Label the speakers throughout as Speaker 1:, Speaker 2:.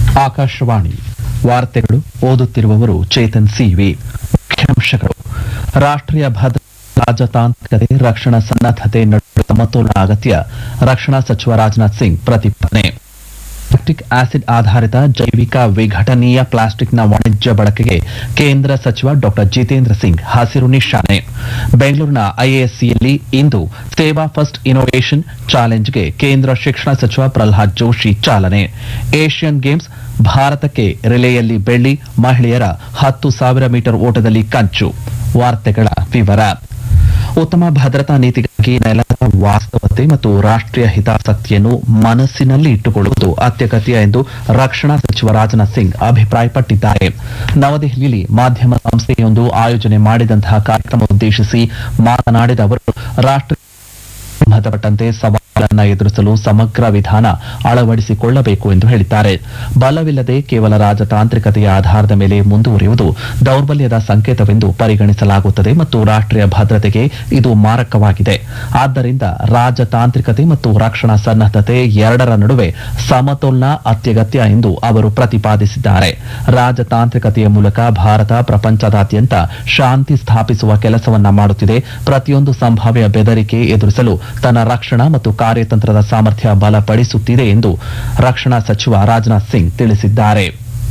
Speaker 1: ಆಕಾಶವಾಣಿ ವಾರ್ತೆಗಳು ಓದುತ್ತಿರುವವರು ಚೇತನ್ ಸಿವಿ ಮುಖ್ಯಾಂಶಗಳು ರಾಷ್ಟ್ರೀಯ ಭದ್ರತೆ ರಾಜತಾಂತ್ರಿಕತೆ ರಕ್ಷಣಾ ಸನ್ನದ್ಧತೆ ನಡುವೆ ಸಮತೋಲನ ಅಗತ್ಯ ರಕ್ಷಣಾ ಸಚಿವ ರಾಜನಾಥ್ ಸಿಂಗ್ ಪ್ರತಿಪಾದನೆ ಲ್ಯಾಕ್ಟಿಕ್ ಆಸಿಡ್ ಆಧಾರಿತ ಜೈವಿಕ ವಿಘಟನೀಯ ಪ್ಲಾಸ್ಟಿಕ್ನ ವಾಣಿಜ್ಯ ಬಳಕೆಗೆ ಕೇಂದ್ರ ಸಚಿವ ಡಾಕ್ಟರ್ ಜಿತೇಂದ್ರ ಸಿಂಗ್ ಹಸಿರು ನಿಶಾನೆ ಬೆಂಗಳೂರಿನ ಐಎಎಸ್ಸಿಯಲ್ಲಿ ಇಂದು ಸೇವಾ ಫಸ್ಟ್ ಇನೋವೇಷನ್ ಚಾಲೆಂಜ್ಗೆ ಕೇಂದ್ರ ಶಿಕ್ಷಣ ಸಚಿವ ಪ್ರಹ್ಲಾದ್ ಜೋಶಿ ಚಾಲನೆ ಏಷ್ಯನ್ ಗೇಮ್ಸ್ ಭಾರತಕ್ಕೆ ರಿಲೆಯಲ್ಲಿ ಬೆಳ್ಳಿ ಮಹಿಳೆಯರ ಹತ್ತು ಸಾವಿರ ಮೀಟರ್ ಓಟದಲ್ಲಿ ಕಂಚು ವಾರ್ತೆಗಳ ವಿವರ ಉತ್ತಮ ಭದ್ರತಾ ನೀತಿಗಾಗಿ ನೆಲದ ವಾಸ್ತವತೆ ಮತ್ತು ರಾಷ್ಟ್ರೀಯ ಹಿತಾಸಕ್ತಿಯನ್ನು ಮನಸ್ಸಿನಲ್ಲಿ ಇಟ್ಟುಕೊಳ್ಳುವುದು ಅತ್ಯಗತ್ಯ ಎಂದು ರಕ್ಷಣಾ ಸಚಿವ ರಾಜನಾಥ್ ಸಿಂಗ್ ಅಭಿಪ್ರಾಯಪಟ್ಟಿದ್ದಾರೆ ನವದೆಹಲಿಯಲ್ಲಿ ಮಾಧ್ಯಮ ಸಂಸ್ಥೆಯೊಂದು ಆಯೋಜನೆ ಮಾಡಿದಂತಹ ಕಾರ್ಯಕ್ರಮ ಉದ್ದೇಶಿಸಿ ಮಾತನಾಡಿದ ಅವರು ರಾಷ್ಟ್ರ ಸಂಬಂಧಪಟ್ಟಂತೆ ಸವಾಲನ್ನ ಎದುರಿಸಲು ಸಮಗ್ರ ವಿಧಾನ ಅಳವಡಿಸಿಕೊಳ್ಳಬೇಕು ಎಂದು ಹೇಳಿದ್ದಾರೆ ಬಲವಿಲ್ಲದೆ ಕೇವಲ ರಾಜತಾಂತ್ರಿಕತೆಯ ಆಧಾರದ ಮೇಲೆ ಮುಂದುವರಿಯುವುದು ದೌರ್ಬಲ್ಯದ ಸಂಕೇತವೆಂದು ಪರಿಗಣಿಸಲಾಗುತ್ತದೆ ಮತ್ತು ರಾಷ್ಟ್ರೀಯ ಭದ್ರತೆಗೆ ಇದು ಮಾರಕವಾಗಿದೆ ಆದ್ದರಿಂದ ರಾಜತಾಂತ್ರಿಕತೆ ಮತ್ತು ರಕ್ಷಣಾ ಸನ್ನದ್ಧತೆ ಎರಡರ ನಡುವೆ ಸಮತೋಲನ ಅತ್ಯಗತ್ಯ ಎಂದು ಅವರು ಪ್ರತಿಪಾದಿಸಿದ್ದಾರೆ ರಾಜತಾಂತ್ರಿಕತೆಯ ಮೂಲಕ ಭಾರತ ಪ್ರಪಂಚದಾದ್ಯಂತ ಶಾಂತಿ ಸ್ಥಾಪಿಸುವ ಕೆಲಸವನ್ನ ಮಾಡುತ್ತಿದೆ ಪ್ರತಿಯೊಂದು ಸಂಭಾವ್ಯ ಬೆದರಿಕೆ ಎದುರಿಸಲು ತನ್ನ ರಕ್ಷಣಾ ಮತ್ತು ಕಾರ್ಯತಂತ್ರದ ಸಾಮರ್ಥ್ಯ ಬಲಪಡಿಸುತ್ತಿದೆ ಎಂದು ರಕ್ಷಣಾ ಸಚಿವ ರಾಜನಾಥ್ ಸಿಂಗ್ ತಿಳಿಸಿದ್ದಾರೆ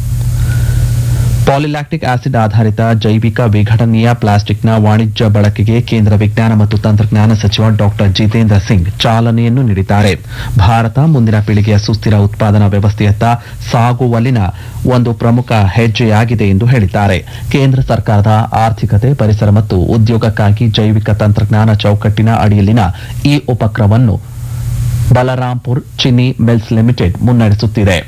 Speaker 1: ಪಾಲಿಲ್ಯಾಕ್ಟಿಕ್ ಆಸಿಡ್ ಆಧಾರಿತ ಜೈವಿಕ ವಿಘಟನೀಯ ಪ್ಲಾಸ್ಟಿಕ್ನ ವಾಣಿಜ್ಯ ಬಳಕೆಗೆ ಕೇಂದ್ರ ವಿಜ್ಞಾನ ಮತ್ತು ತಂತ್ರಜ್ಞಾನ ಸಚಿವ ಡಾಕ್ಟರ್ ಜಿತೇಂದ್ರ ಸಿಂಗ್ ಚಾಲನೆಯನ್ನು ನೀಡಿದ್ದಾರೆ ಭಾರತ ಮುಂದಿನ ಪೀಳಿಗೆಯ ಸುಸ್ಥಿರ ಉತ್ಪಾದನಾ ವ್ಯವಸ್ಥೆಯತ್ತ ಸಾಗುವಲ್ಲಿನ ಒಂದು ಪ್ರಮುಖ ಹೆಜ್ಜೆಯಾಗಿದೆ ಎಂದು ಹೇಳಿದ್ದಾರೆ ಕೇಂದ್ರ ಸರ್ಕಾರದ ಆರ್ಥಿಕತೆ ಪರಿಸರ ಮತ್ತು ಉದ್ಯೋಗಕ್ಕಾಗಿ ಜೈವಿಕ ತಂತ್ರಜ್ಞಾನ ಚೌಕಟ್ಟಿನ ಅಡಿಯಲ್ಲಿನ ಈ ಉಪಕ್ರಮವನ್ನು ಬಲರಾಂಪುರ್ ಚಿನ್ನಿ ಮಿಲ್ಸ್ ಲಿಮಿಟೆಡ್ ಮುನ್ನಡೆಸುತ್ತಿದೆ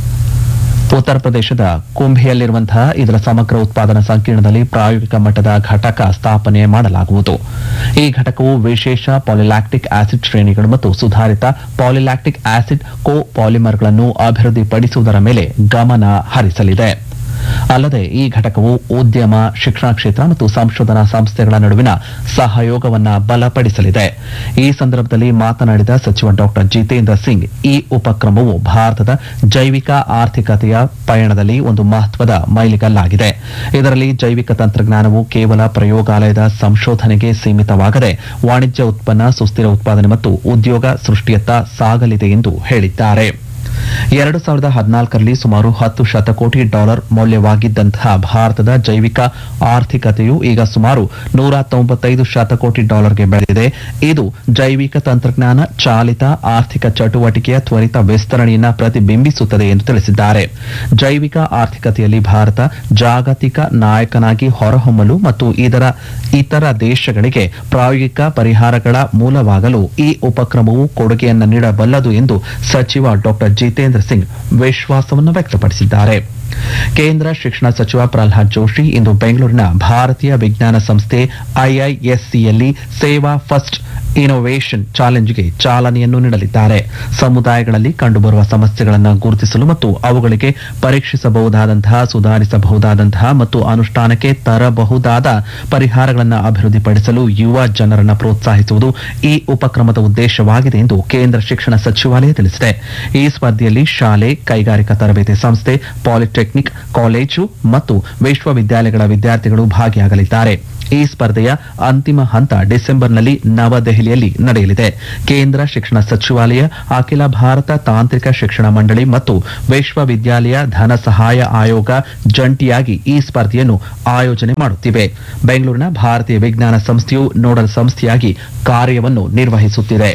Speaker 1: ಉತ್ತರ ಪ್ರದೇಶದ ಕುಂಭೆಯಲ್ಲಿರುವಂತಹ ಇದರ ಸಮಗ್ರ ಉತ್ಪಾದನಾ ಸಂಕೀರ್ಣದಲ್ಲಿ ಪ್ರಾಯೋಗಿಕ ಮಟ್ಟದ ಘಟಕ ಸ್ಥಾಪನೆ ಮಾಡಲಾಗುವುದು ಈ ಘಟಕವು ವಿಶೇಷ ಪಾಲಿಲ್ಯಾಕ್ಟಿಕ್ ಆಸಿಡ್ ಶ್ರೇಣಿಗಳು ಮತ್ತು ಸುಧಾರಿತ ಪಾಲಿಲ್ಯಾಕ್ಟಿಕ್ ಆಸಿಡ್ ಕೋ ಪಾಲಿಮರ್ಗಳನ್ನು ಅಭಿವೃದ್ಧಿಪಡಿಸುವುದರ ಮೇಲೆ ಗಮನ ಹರಿಸಲಿದೆ ಅಲ್ಲದೆ ಈ ಘಟಕವು ಉದ್ಯಮ ಶಿಕ್ಷಣ ಕ್ಷೇತ್ರ ಮತ್ತು ಸಂಶೋಧನಾ ಸಂಸ್ಥೆಗಳ ನಡುವಿನ ಸಹಯೋಗವನ್ನ ಬಲಪಡಿಸಲಿದೆ ಈ ಸಂದರ್ಭದಲ್ಲಿ ಮಾತನಾಡಿದ ಸಚಿವ ಡಾಕ್ಟರ್ ಜಿತೇಂದ್ರ ಸಿಂಗ್ ಈ ಉಪಕ್ರಮವು ಭಾರತದ ಜೈವಿಕ ಆರ್ಥಿಕತೆಯ ಪಯಣದಲ್ಲಿ ಒಂದು ಮಹತ್ವದ ಮೈಲಿಗಲ್ಲಾಗಿದೆ ಇದರಲ್ಲಿ ಜೈವಿಕ ತಂತ್ರಜ್ಞಾನವು ಕೇವಲ ಪ್ರಯೋಗಾಲಯದ ಸಂಶೋಧನೆಗೆ ಸೀಮಿತವಾಗದೆ ವಾಣಿಜ್ಯ ಉತ್ಪನ್ನ ಸುಸ್ಥಿರ ಉತ್ಪಾದನೆ ಮತ್ತು ಉದ್ಯೋಗ ಸೃಷ್ಟಿಯತ್ತ ಸಾಗಲಿದೆ ಎಂದು ಹೇಳಿದ್ದಾರೆ ಎರಡು ಸಾವಿರದ ಹದಿನಾಲ್ಕರಲ್ಲಿ ಸುಮಾರು ಹತ್ತು ಶತಕೋಟಿ ಡಾಲರ್ ಮೌಲ್ಯವಾಗಿದ್ದಂತಹ ಭಾರತದ ಜೈವಿಕ ಆರ್ಥಿಕತೆಯು ಈಗ ಸುಮಾರು ನೂರ ತೊಂಬತ್ತೈದು ಶತಕೋಟಿ ಡಾಲರ್ಗೆ ಬೆಳೆದಿದೆ ಇದು ಜೈವಿಕ ತಂತ್ರಜ್ಞಾನ ಚಾಲಿತ ಆರ್ಥಿಕ ಚಟುವಟಿಕೆಯ ತ್ವರಿತ ವಿಸ್ತರಣೆಯನ್ನ ಪ್ರತಿಬಿಂಬಿಸುತ್ತದೆ ಎಂದು ತಿಳಿಸಿದ್ದಾರೆ ಜೈವಿಕ ಆರ್ಥಿಕತೆಯಲ್ಲಿ ಭಾರತ ಜಾಗತಿಕ ನಾಯಕನಾಗಿ ಹೊರಹೊಮ್ಮಲು ಮತ್ತು ಇದರ ಇತರ ದೇಶಗಳಿಗೆ ಪ್ರಾಯೋಗಿಕ ಪರಿಹಾರಗಳ ಮೂಲವಾಗಲು ಈ ಉಪಕ್ರಮವು ಕೊಡುಗೆಯನ್ನು ನೀಡಬಲ್ಲದು ಎಂದು ಸಚಿವ ಡಾಕ್ಟರ್ ಜಿತೇಂದ್ರ ಸಿಂಗ್ ವಿಶ್ವಾಸವನ್ನು ವ್ಯಕ್ತಪಡಿಸಿದ್ದಾರೆ ಕೇಂದ್ರ ಶಿಕ್ಷಣ ಸಚಿವ ಪ್ರಹ್ಲಾದ್ ಜೋಶಿ ಇಂದು ಬೆಂಗಳೂರಿನ ಭಾರತೀಯ ವಿಜ್ಞಾನ ಸಂಸ್ಥೆ ಐಐಎಸ್ಸಿಯಲ್ಲಿ ಸೇವಾ ಫಸ್ಟ್ ಇನೋವೇಷನ್ ಚಾಲೆಂಜ್ಗೆ ಚಾಲನೆಯನ್ನು ನೀಡಲಿದ್ದಾರೆ ಸಮುದಾಯಗಳಲ್ಲಿ ಕಂಡುಬರುವ ಸಮಸ್ಯೆಗಳನ್ನು ಗುರುತಿಸಲು ಮತ್ತು ಅವುಗಳಿಗೆ ಪರೀಕ್ಷಿಸಬಹುದಾದಂತಹ ಸುಧಾರಿಸಬಹುದಾದಂತಹ ಮತ್ತು ಅನುಷ್ಠಾನಕ್ಕೆ ತರಬಹುದಾದ ಪರಿಹಾರಗಳನ್ನು ಅಭಿವೃದ್ಧಿಪಡಿಸಲು ಯುವ ಜನರನ್ನು ಪ್ರೋತ್ಸಾಹಿಸುವುದು ಈ ಉಪಕ್ರಮದ ಉದ್ದೇಶವಾಗಿದೆ ಎಂದು ಕೇಂದ್ರ ಶಿಕ್ಷಣ ಸಚಿವಾಲಯ ತಿಳಿಸಿದೆ ಈ ಸ್ಪರ್ಧೆಯಲ್ಲಿ ಶಾಲೆ ಕೈಗಾರಿಕಾ ತರಬೇತಿ ಸಂಸ್ಥೆ ಪಾಲಿಟೆಕ್ನಿಕ್ ಕಾಲೇಜು ಮತ್ತು ವಿಶ್ವವಿದ್ಯಾಲಯಗಳ ವಿದ್ಯಾರ್ಥಿಗಳು ಭಾಗಿಯಾಗಲಿದ್ದಾರೆ ಈ ಸ್ಪರ್ಧೆಯ ಅಂತಿಮ ಹಂತ ಡಿಸೆಂಬರ್ನಲ್ಲಿ ನವದೆಹಲಿಯಲ್ಲಿ ನಡೆಯಲಿದೆ ಕೇಂದ್ರ ಶಿಕ್ಷಣ ಸಚಿವಾಲಯ ಅಖಿಲ ಭಾರತ ತಾಂತ್ರಿಕ ಶಿಕ್ಷಣ ಮಂಡಳಿ ಮತ್ತು ವಿಶ್ವವಿದ್ಯಾಲಯ ಧನ ಸಹಾಯ ಆಯೋಗ ಜಂಟಿಯಾಗಿ ಈ ಸ್ಪರ್ಧೆಯನ್ನು ಆಯೋಜನೆ ಮಾಡುತ್ತಿವೆ ಬೆಂಗಳೂರಿನ ಭಾರತೀಯ ವಿಜ್ಞಾನ ಸಂಸ್ಥೆಯು ನೋಡಲ್ ಸಂಸ್ಥೆಯಾಗಿ ಕಾರ್ಯವನ್ನು ನಿರ್ವಹಿಸುತ್ತಿದೆ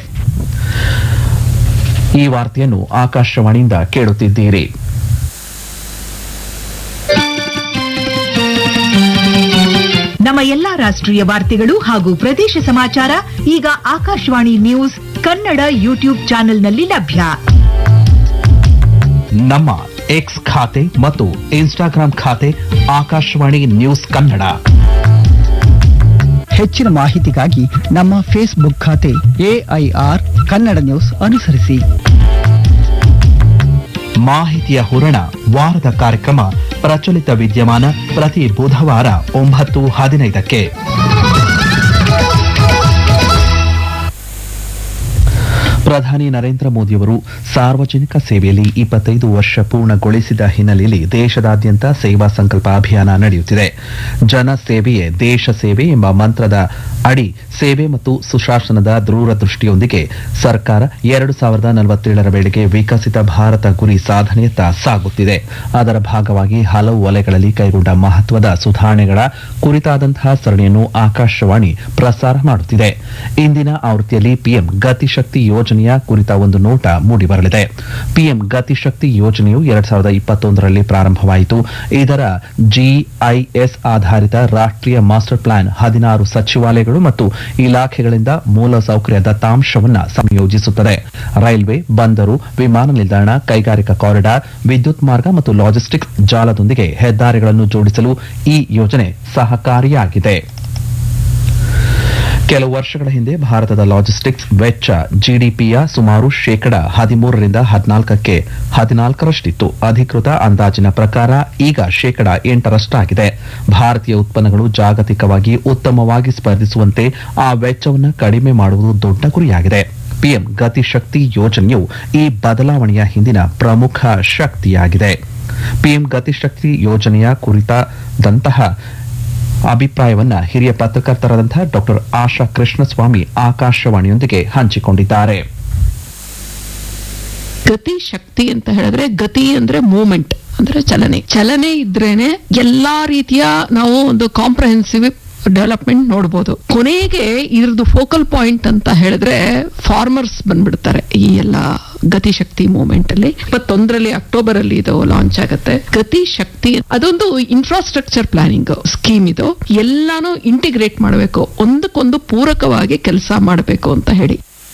Speaker 1: ಈ ವಾರ್ತೆಯನ್ನು ಆಕಾಶವಾಣಿಯಿಂದ ಕೇಳುತ್ತಿದ್ದೀರಿ
Speaker 2: ನಮ್ಮ ಎಲ್ಲಾ ರಾಷ್ಟ್ರೀಯ ವಾರ್ತೆಗಳು ಹಾಗೂ ಪ್ರದೇಶ ಸಮಾಚಾರ ಈಗ ಆಕಾಶವಾಣಿ ನ್ಯೂಸ್ ಕನ್ನಡ ಯೂಟ್ಯೂಬ್ ಚಾನೆಲ್ನಲ್ಲಿ ಲಭ್ಯ
Speaker 1: ನಮ್ಮ ಎಕ್ಸ್ ಖಾತೆ ಮತ್ತು ಇನ್ಸ್ಟಾಗ್ರಾಂ ಖಾತೆ ಆಕಾಶವಾಣಿ ನ್ಯೂಸ್ ಕನ್ನಡ
Speaker 3: ಹೆಚ್ಚಿನ ಮಾಹಿತಿಗಾಗಿ ನಮ್ಮ ಫೇಸ್ಬುಕ್ ಖಾತೆ ಎಐಆರ್ ಕನ್ನಡ ನ್ಯೂಸ್ ಅನುಸರಿಸಿ
Speaker 1: ಮಾಹಿತಿಯ ಹೂರಣ ವಾರದ ಕಾರ್ಯಕ್ರಮ ಪ್ರಚಲಿತ ವಿದ್ಯಮಾನ ಪ್ರತಿ ಬುಧವಾರ ಒಂಬತ್ತು ಹದಿನೈದಕ್ಕೆ ಪ್ರಧಾನಿ ನರೇಂದ್ರ ಮೋದಿಯವರು ಸಾರ್ವಜನಿಕ ಸೇವೆಯಲ್ಲಿ ಇಪ್ಪತ್ತೈದು ವರ್ಷ ಪೂರ್ಣಗೊಳಿಸಿದ ಹಿನ್ನೆಲೆಯಲ್ಲಿ ದೇಶದಾದ್ಯಂತ ಸೇವಾ ಸಂಕಲ್ಪ ಅಭಿಯಾನ ನಡೆಯುತ್ತಿದೆ ಜನ ಸೇವೆಯೇ ದೇಶ ಸೇವೆ ಎಂಬ ಮಂತ್ರದ ಅಡಿ ಸೇವೆ ಮತ್ತು ಸುಶಾಸನದ ದೂರದೃಷ್ಟಿಯೊಂದಿಗೆ ಸರ್ಕಾರ ಎರಡು ಸಾವಿರದ ನಲವತ್ತೇಳರ ವೇಳೆಗೆ ವಿಕಸಿತ ಭಾರತ ಗುರಿ ಸಾಧನೆಯತ್ತ ಸಾಗುತ್ತಿದೆ ಅದರ ಭಾಗವಾಗಿ ಹಲವು ವಲಯಗಳಲ್ಲಿ ಕೈಗೊಂಡ ಮಹತ್ವದ ಸುಧಾರಣೆಗಳ ಕುರಿತಾದಂತಹ ಸರಣಿಯನ್ನು ಆಕಾಶವಾಣಿ ಪ್ರಸಾರ ಮಾಡುತ್ತಿದೆ ಇಂದಿನ ಆವೃತ್ತಿಯಲ್ಲಿ ಪಿಎಂ ಗತಿಶಕ್ತಿ ಯೋಜನೆಯ ಕುರಿತ ಒಂದು ನೋಟ ಮೂಡಿಬರಲಿದೆ ಪಿಎಂ ಗತಿಶಕ್ತಿ ಯೋಜನೆಯು ಎರಡ್ ಸಾವಿರದ ಇಪ್ಪತ್ತೊಂದರಲ್ಲಿ ಪ್ರಾರಂಭವಾಯಿತು ಇದರ ಜಿಐಎಸ್ ಆಧಾರಿತ ರಾಷ್ಟ್ರೀಯ ಮಾಸ್ಟರ್ ಪ್ಲಾನ್ ಹದಿನಾರು ಸಚಿವಾಲಯಗಳು ಮತ್ತು ಇಲಾಖೆಗಳಿಂದ ಮೂಲಸೌಕರ್ಯ ದತ್ತಾಂಶವನ್ನು ಸಂಯೋಜಿಸುತ್ತದೆ ರೈಲ್ವೆ ಬಂದರು ವಿಮಾನ ನಿಲ್ದಾಣ ಕೈಗಾರಿಕಾ ಕಾರಿಡಾರ್ ವಿದ್ಯುತ್ ಮಾರ್ಗ ಮತ್ತು ಲಾಜಿಸ್ಟಿಕ್ಸ್ ಜಾಲದೊಂದಿಗೆ ಹೆದ್ದಾರಿಗಳನ್ನು ಜೋಡಿಸಲು ಈ ಯೋಜನೆ ಸಹಕಾರಿಯಾಗಿದೆ ಕೆಲವು ವರ್ಷಗಳ ಹಿಂದೆ ಭಾರತದ ಲಾಜಿಸ್ಟಿಕ್ಸ್ ವೆಚ್ಚ ಜಿಡಿಪಿಯ ಸುಮಾರು ಶೇಕಡ ಹದಿಮೂರರಿಂದ ಹದಿನಾಲ್ಕಕ್ಕೆ ಹದಿನಾಲ್ಕರಷ್ಟಿತ್ತು ಅಧಿಕೃತ ಅಂದಾಜಿನ ಪ್ರಕಾರ ಈಗ ಶೇಕಡ ಎಂಟರಷ್ಟಾಗಿದೆ ಭಾರತೀಯ ಉತ್ಪನ್ನಗಳು ಜಾಗತಿಕವಾಗಿ ಉತ್ತಮವಾಗಿ ಸ್ಪರ್ಧಿಸುವಂತೆ ಆ ವೆಚ್ಚವನ್ನು ಕಡಿಮೆ ಮಾಡುವುದು ದೊಡ್ಡ ಗುರಿಯಾಗಿದೆ ಪಿಎಂ ಗತಿಶಕ್ತಿ ಯೋಜನೆಯು ಈ ಬದಲಾವಣೆಯ ಹಿಂದಿನ ಪ್ರಮುಖ ಶಕ್ತಿಯಾಗಿದೆ ಪಿಎಂ ಗತಿಶಕ್ತಿ ಯೋಜನೆಯ ಕುರಿತಾದಂತಹ ಅಭಿಪ್ರಾಯವನ್ನ ಹಿರಿಯ ಪತ್ರಕರ್ತರಾದಂತಹ ಡಾಕ್ಟರ್ ಆಶಾ ಕೃಷ್ಣಸ್ವಾಮಿ ಆಕಾಶವಾಣಿಯೊಂದಿಗೆ ಹಂಚಿಕೊಂಡಿದ್ದಾರೆ
Speaker 4: ಗತಿ ಶಕ್ತಿ ಅಂತ ಹೇಳಿದ್ರೆ ಗತಿ ಅಂದ್ರೆ ಮೂಮೆಂಟ್ ಅಂದ್ರೆ ಚಲನೆ ಚಲನೆ ಇದ್ರೇನೆ ಎಲ್ಲಾ ರೀತಿಯ ನಾವು ಒಂದು ಕಾಂಪ್ರಹೆನ್ಸಿವ್ ಡೆವಲಪ್ಮೆಂಟ್ ನೋಡ್ಬೋದು ಕೊನೆಗೆ ಇದ್ರದ್ದು ಫೋಕಲ್ ಪಾಯಿಂಟ್ ಅಂತ ಹೇಳಿದ್ರೆ ಫಾರ್ಮರ್ಸ್ ಬಂದ್ಬಿಡ್ತಾರೆ ಈ ಎಲ್ಲ ಗತಿಶಕ್ತಿ ಮೂವ್ಮೆಂಟ್ ಅಲ್ಲಿ ಇಪ್ಪತ್ತೊಂದರಲ್ಲಿ ಅಕ್ಟೋಬರ್ ಅಲ್ಲಿ ಇದು ಲಾಂಚ್ ಆಗುತ್ತೆ ಗತಿ ಶಕ್ತಿ ಅದೊಂದು ಇನ್ಫ್ರಾಸ್ಟ್ರಕ್ಚರ್ ಪ್ಲಾನಿಂಗ್ ಸ್ಕೀಮ್ ಇದು ಎಲ್ಲಾನು ಇಂಟಿಗ್ರೇಟ್ ಮಾಡಬೇಕು ಒಂದಕ್ಕೊಂದು ಪೂರಕವಾಗಿ ಕೆಲಸ ಮಾಡಬೇಕು ಅಂತ ಹೇಳಿ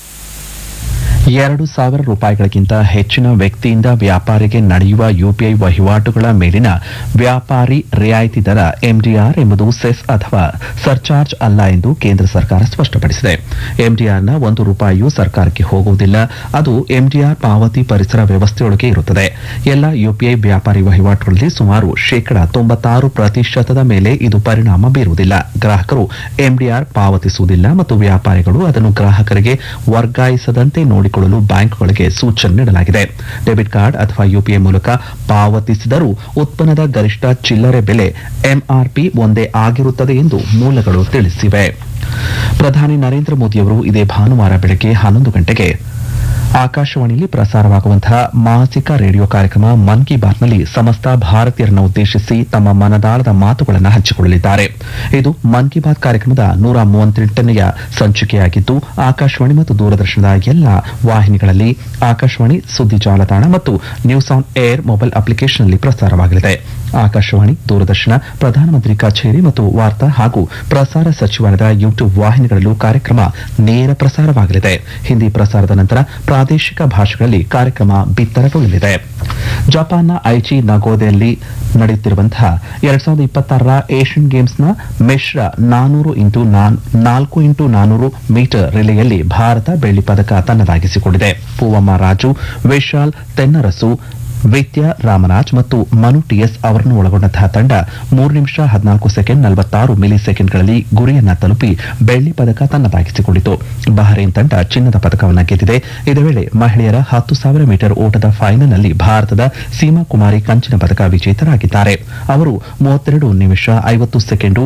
Speaker 1: ಎರಡು ಸಾವಿರ ರೂಪಾಯಿಗಳಿಗಿಂತ ಹೆಚ್ಚಿನ ವ್ಯಕ್ತಿಯಿಂದ ವ್ಯಾಪಾರಿಗೆ ನಡೆಯುವ ಯುಪಿಐ ವಹಿವಾಟುಗಳ ಮೇಲಿನ ವ್ಯಾಪಾರಿ ರಿಯಾಯಿತಿ ದರ ಎಂಡಿಆರ್ ಎಂಬುದು ಸೆಸ್ ಅಥವಾ ಸರ್ಚಾರ್ಜ್ ಅಲ್ಲ ಎಂದು ಕೇಂದ್ರ ಸರ್ಕಾರ ಸ್ಪಷ್ಟಪಡಿಸಿದೆ ಎಂಡಿಆರ್ನ ಒಂದು ರೂಪಾಯಿಯೂ ಸರ್ಕಾರಕ್ಕೆ ಹೋಗುವುದಿಲ್ಲ ಅದು ಎಂಡಿಆರ್ ಪಾವತಿ ಪರಿಸರ ವ್ಯವಸ್ಥೆಯೊಳಗೆ ಇರುತ್ತದೆ ಎಲ್ಲ ಯುಪಿಐ ವ್ಯಾಪಾರಿ ವಹಿವಾಟುಗಳಲ್ಲಿ ಸುಮಾರು ಶೇಕಡ ತೊಂಬತ್ತಾರು ಪ್ರತಿಶತದ ಮೇಲೆ ಇದು ಪರಿಣಾಮ ಬೀರುವುದಿಲ್ಲ ಗ್ರಾಹಕರು ಎಂಡಿಆರ್ ಪಾವತಿಸುವುದಿಲ್ಲ ಮತ್ತು ವ್ಯಾಪಾರಿಗಳು ಅದನ್ನು ಗ್ರಾಹಕರಿಗೆ ವರ್ಗಾಯಿಸದಂತೆ ನೋಡಿಕೊಳ್ಳಲು ಬ್ಯಾಂಕ್ಗಳಿಗೆ ಸೂಚನೆ ನೀಡಲಾಗಿದೆ ಡೆಬಿಟ್ ಕಾರ್ಡ್ ಅಥವಾ ಯುಪಿಐ ಮೂಲಕ ಪಾವತಿಸಿದರೂ ಉತ್ಪನ್ನದ ಗರಿಷ್ಠ ಚಿಲ್ಲರೆ ಬೆಲೆ ಎಂಆರ್ಪಿ ಒಂದೇ ಆಗಿರುತ್ತದೆ ಎಂದು ಮೂಲಗಳು ತಿಳಿಸಿವೆ ಪ್ರಧಾನಿ ನರೇಂದ್ರ ಮೋದಿಯವರು ಇದೇ ಭಾನುವಾರ ಬೆಳಗ್ಗೆ ಹನ್ನೊಂದು ಗಂಟೆಗೆ ಆಕಾಶವಾಣಿಯಲ್ಲಿ ಪ್ರಸಾರವಾಗುವಂತಹ ಮಾಸಿಕ ರೇಡಿಯೋ ಕಾರ್ಯಕ್ರಮ ಮನ್ ಕಿ ಬಾತ್ನಲ್ಲಿ ಸಮಸ್ತ ಭಾರತೀಯರನ್ನು ಉದ್ದೇಶಿಸಿ ತಮ್ಮ ಮನದಾಳದ ಮಾತುಗಳನ್ನು ಹಂಚಿಕೊಳ್ಳಲಿದ್ದಾರೆ ಇದು ಮನ್ ಕಿ ಬಾತ್ ಕಾರ್ಯಕ್ರಮದ ನೂರ ಮೂವತ್ತೆಂಟನೆಯ ಸಂಚಿಕೆಯಾಗಿದ್ದು ಆಕಾಶವಾಣಿ ಮತ್ತು ದೂರದರ್ಶನದ ಎಲ್ಲ ವಾಹಿನಿಗಳಲ್ಲಿ ಆಕಾಶವಾಣಿ ಸುದ್ದಿ ಜಾಲತಾಣ ಮತ್ತು ನ್ಯೂಸ್ ಆನ್ ಏರ್ ಮೊಬೈಲ್ ಅಪ್ಲಿಕೇಶನ್ನಲ್ಲಿ ಪ್ರಸಾರವಾಗಲಿದೆ ಆಕಾಶವಾಣಿ ದೂರದರ್ಶನ ಪ್ರಧಾನಮಂತ್ರಿ ಕಚೇರಿ ಮತ್ತು ವಾರ್ತಾ ಹಾಗೂ ಪ್ರಸಾರ ಸಚಿವಾಲಯದ ಯೂಟ್ಯೂಬ್ ವಾಹಿನಿಗಳಲ್ಲೂ ಕಾರ್ಯಕ್ರಮ ನೇರ ಪ್ರಸಾರವಾಗಲಿದೆ ಹಿಂದಿ ಪ್ರಸಾರದ ನಂತರ ಪ್ರಾದೇಶಿಕ ಭಾಷೆಗಳಲ್ಲಿ ಕಾರ್ಯಕ್ರಮ ಬಿತ್ತರಗೊಳ್ಳಲಿದೆ ಜಪಾನ್ನ ಐಚಿ ನಗೋದೆಯಲ್ಲಿ ನಡೆಯುತ್ತಿರುವಂತಹ ಎರಡ್ ಸಾವಿರದ ಇಪ್ಪತ್ತಾರರ ಏಷ್ಯನ್ ಗೇಮ್ಸ್ನ ಮಿಶ್ರ ನಾನೂರು ಇಂಟು ನಾಲ್ಕು ಇಂಟು ನಾನೂರು ಮೀಟರ್ ರಿಲೆಯಲ್ಲಿ ಭಾರತ ಬೆಳ್ಳಿ ಪದಕ ತನ್ನದಾಗಿಸಿಕೊಂಡಿದೆ ಪೂವಮ್ಮ ರಾಜು ವಿಶಾಲ್ ತೆನ್ನರಸು ವಿದ್ಯಾ ರಾಮರಾಜ್ ಮತ್ತು ಮನು ಟಿಎಸ್ ಅವರನ್ನು ಒಳಗೊಂಡಂತಹ ತಂಡ ಮೂರು ನಿಮಿಷ ಹದಿನಾಲ್ಕು ಸೆಕೆಂಡ್ ನಲವತ್ತಾರು ಮಿಲಿ ಸೆಕೆಂಡ್ಗಳಲ್ಲಿ ಗುರಿಯನ್ನ ತಲುಪಿ ಬೆಳ್ಳಿ ಪದಕ ತನ್ನದಾಗಿಸಿಕೊಂಡಿತು ಬಹರೇನ್ ತಂಡ ಚಿನ್ನದ ಪದಕವನ್ನು ಗೆದ್ದಿದೆ ಇದೇ ವೇಳೆ ಮಹಿಳೆಯರ ಹತ್ತು ಸಾವಿರ ಮೀಟರ್ ಓಟದ ಫೈನಲ್ನಲ್ಲಿ ಭಾರತದ ಸೀಮಾ ಕುಮಾರಿ ಕಂಚಿನ ಪದಕ ವಿಜೇತರಾಗಿದ್ದಾರೆ ಅವರು ಮೂವತ್ತೆರಡು ನಿಮಿಷ ಐವತ್ತು ಸೆಕೆಂಡು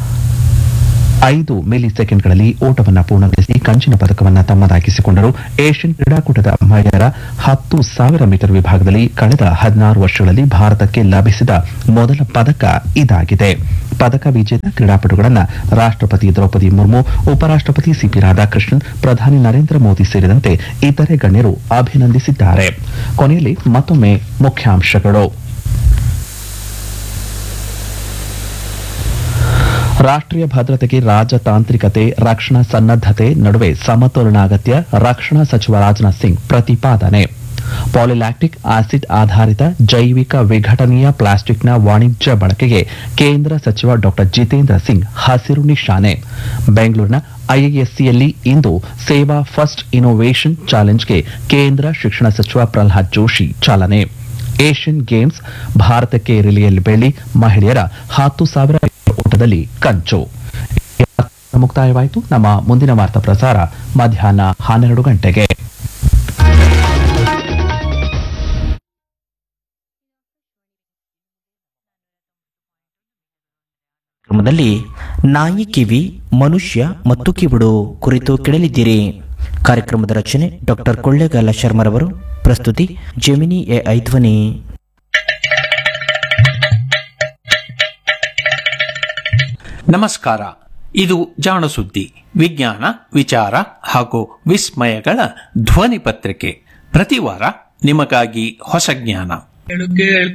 Speaker 1: ಐದು ಮಿಲಿ ಸೆಕೆಂಡ್ಗಳಲ್ಲಿ ಓಟವನ್ನು ಪೂರ್ಣಗೊಳಿಸಿ ಕಂಚಿನ ಪದಕವನ್ನು ತಮ್ಮದಾಗಿಸಿಕೊಂಡರು ಏಷ್ಯನ್ ಕ್ರೀಡಾಕೂಟದ ಮಹಿಳೆಯರ ಹತ್ತು ಸಾವಿರ ಮೀಟರ್ ವಿಭಾಗದಲ್ಲಿ ಕಳೆದ ಹದಿನಾರು ವರ್ಷಗಳಲ್ಲಿ ಭಾರತಕ್ಕೆ ಲಭಿಸಿದ ಮೊದಲ ಪದಕ ಇದಾಗಿದೆ ಪದಕ ವಿಜೇತ ಕ್ರೀಡಾಪಟುಗಳನ್ನು ರಾಷ್ಟ್ರಪತಿ ದ್ರೌಪದಿ ಮುರ್ಮು ಉಪರಾಷ್ಟ್ರಪತಿ ಸಿಪಿ ರಾಧಾಕೃಷ್ಣನ್ ಪ್ರಧಾನಿ ನರೇಂದ್ರ ಮೋದಿ ಸೇರಿದಂತೆ ಇತರೆ ಗಣ್ಯರು ಅಭಿನಂದಿಸಿದ್ದಾರೆ ಕೊನೆಯಲ್ಲಿ ಮತ್ತೊಮ್ಮೆ ಮುಖ್ಯಾಂಶಗಳು ರಾಷ್ಟ್ರೀಯ ಭದ್ರತೆಗೆ ರಾಜತಾಂತ್ರಿಕತೆ ರಕ್ಷಣಾ ಸನ್ನದ್ಧತೆ ನಡುವೆ ಸಮತೋಲನ ಅಗತ್ಯ ರಕ್ಷಣಾ ಸಚಿವ ರಾಜನಾಥ್ ಸಿಂಗ್ ಪ್ರತಿಪಾದನೆ ಪಾಲಿಲ್ಯಾಕ್ಟಿಕ್ ಆಸಿಡ್ ಆಧಾರಿತ ಜೈವಿಕ ವಿಘಟನೀಯ ಪ್ಲಾಸ್ಟಿಕ್ನ ವಾಣಿಜ್ಯ ಬಳಕೆಗೆ ಕೇಂದ್ರ ಸಚಿವ ಡಾಕ್ಟರ್ ಜಿತೇಂದ್ರ ಸಿಂಗ್ ಹಸಿರು ನಿಶಾನೆ ಬೆಂಗಳೂರಿನ ಐಐಎಸ್ಸಿಯಲ್ಲಿ ಇಂದು ಸೇವಾ ಫಸ್ಟ್ ಇನೋವೇಷನ್ ಚಾಲೆಂಜ್ಗೆ ಕೇಂದ್ರ ಶಿಕ್ಷಣ ಸಚಿವ ಪ್ರಹ್ಲಾದ್ ಜೋಶಿ ಚಾಲನೆ ಏಷ್ಯನ್ ಗೇಮ್ಸ್ ಭಾರತಕ್ಕೆ ರಿಲಿಯಲ್ಲಿ ಬೆಳ್ಳಿ ಮಹಿಳೆಯರ ಹತ್ತು ಸಾವಿರ ಓಟದಲ್ಲಿ ಕಂಚು ಮುಕ್ತಾಯವಾಯಿತು ನಮ್ಮ ಮುಂದಿನ ವಾರ್ತಾ ಪ್ರಸಾರ ಮಧ್ಯಾಹ್ನ ಹನ್ನೆರಡು ಗಂಟೆಗೆ
Speaker 5: ಕಾರ್ಯಕ್ರಮದಲ್ಲಿ ನಾಯಿ ಕಿವಿ ಮನುಷ್ಯ ಮತ್ತು ಕಿವುಡು ಕುರಿತು ಕೇಳಲಿದ್ದೀರಿ ಕಾರ್ಯಕ್ರಮದ ರಚನೆ ಡಾಕ್ಟರ್ ಕೊಳ್ಳೇಗಾಲ ಶರ್ಮರವರು ಪ್ರಸ್ತುತಿ ಜೆಮಿನಿ ಎ ಐಧ್ವನಿ
Speaker 6: ನಮಸ್ಕಾರ ಇದು ಜಾಣ ಸುದ್ದಿ ವಿಜ್ಞಾನ ವಿಚಾರ ಹಾಗೂ ವಿಸ್ಮಯಗಳ ಧ್ವನಿ ಪತ್ರಿಕೆ ಪ್ರತಿ ವಾರ ನಿಮಗಾಗಿ ಹೊಸ ಜ್ಞಾನ